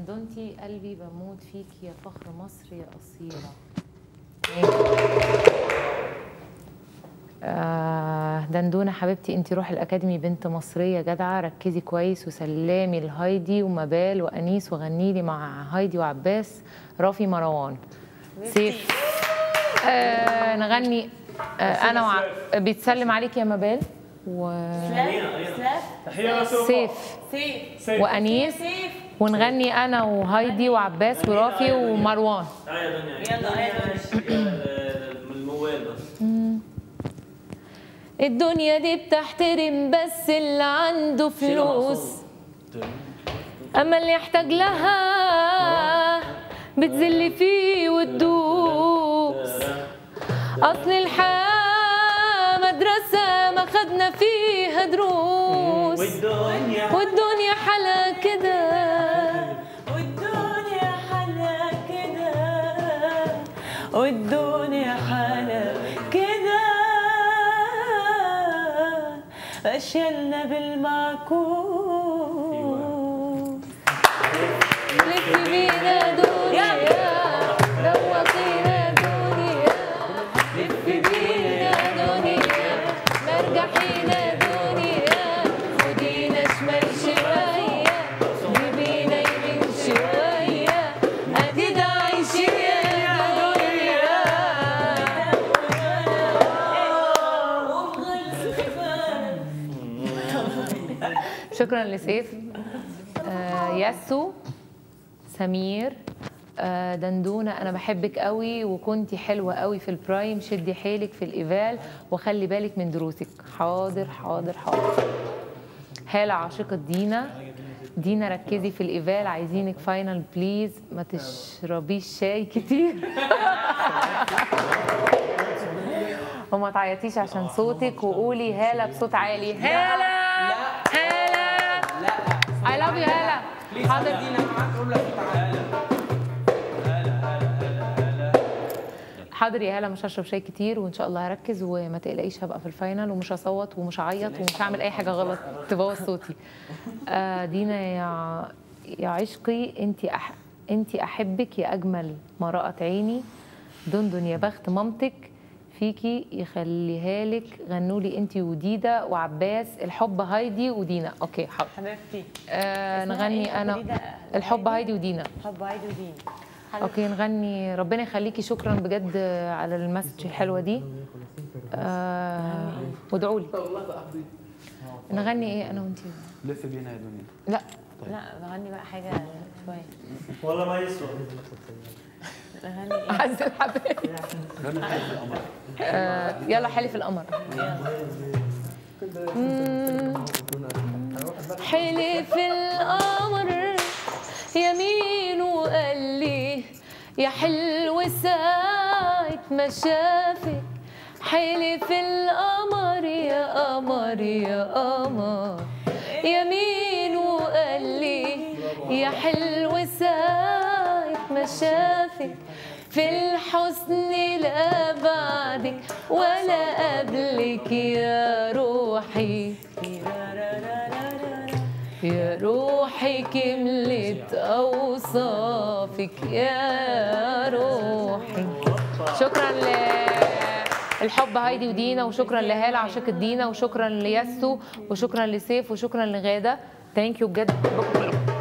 دندنتي قلبي بموت فيك يا فخر مصر يا أصيلة آه دندونة حبيبتي انت روح الأكاديمي بنت مصرية جدعة ركزي كويس وسلامي لهايدي ومبال وأنيس وغني لي مع هايدي وعباس رافي مروان سيف آه نغني آه أنا وع... بيتسلم عليك يا مبال و... تحيه بس سيف سيف وأنيس ونغني أنا وهايدي وعباس ورافي ومروان تعالى يا دنيا يلا، يا يلا من الموال بس الدنيا دي بتحترم بس اللي عنده فلوس اما اللي يحتاج لها بتذل فيه وتدوس اصل الحياه مدرسه ما خدنا فيها دروس والدنيا والدنيا حلا كده والدنيا حلا كده والدنيا حلا كده اشيلنا بالمعكوس لف بينا دنيا دوقينا دنيا لف بينا دنيا مرجحينا دنيا خدينا شمال شوية جيبينا يمين شوية أكيد عايشين يا دنيا شكرا لسيف آه ياسو سمير آه دندونة أنا بحبك قوي وكنتي حلوة قوي في البرايم شدي حيلك في الإيفال وخلي بالك من دروسك حاضر حاضر حاضر هالة عاشقة دينا دينا ركزي في الإيفال عايزينك فاينل بليز ما تشربيش شاي كتير وما تعيطيش عشان صوتك وقولي هالة بصوت عالي هالة هالة I love you هالة حاضر حاضر يا هلا مش هشرب شاي كتير وان شاء الله هركز وما تقلقيش هبقى في الفاينل ومش هصوت ومش هعيط ومش هعمل اي حاجه غلط تبوظ صوتي آه دينا يا يا عشقي انت أح... انت احبك يا اجمل ما رأت عيني دندن يا بخت مامتك فيكي يخليها لك غنوا لي انت وديدا وعباس الحب هايدي ودينا اوكي حاضر حبيبتي آه اسمها نغني إيه؟ انا وديدا؟ الحب هايدي ودينا حب عيد ودين اوكي نغني ربنا يخليكي شكرا بجد على المسج الحلوه دي آه وادعوا لي نغني ايه انا وانتي لف بينا يا دنيا لا لا نغني بقى حاجه شويه والله ما يسوى نغني ايه عز الحبايب غنى حلف القمر آه يلا حلف القمر مم. حلف القمر يمين وقال لي يا حلو ساعة ما شافك حلف القمر يا قمر يا قمر يمين وقال لي يا حلو ساعة ما شافك في الحسن لا بعدك ولا قبلك يا روحي يا روحي كملت أوصافك يا روحي شكرا ل الحب هايدي ودينا وشكرا لهالة عشاق دينا وشكرا لياسو وشكرا لسيف وشكرا لغادة ثانك يو بجد بكم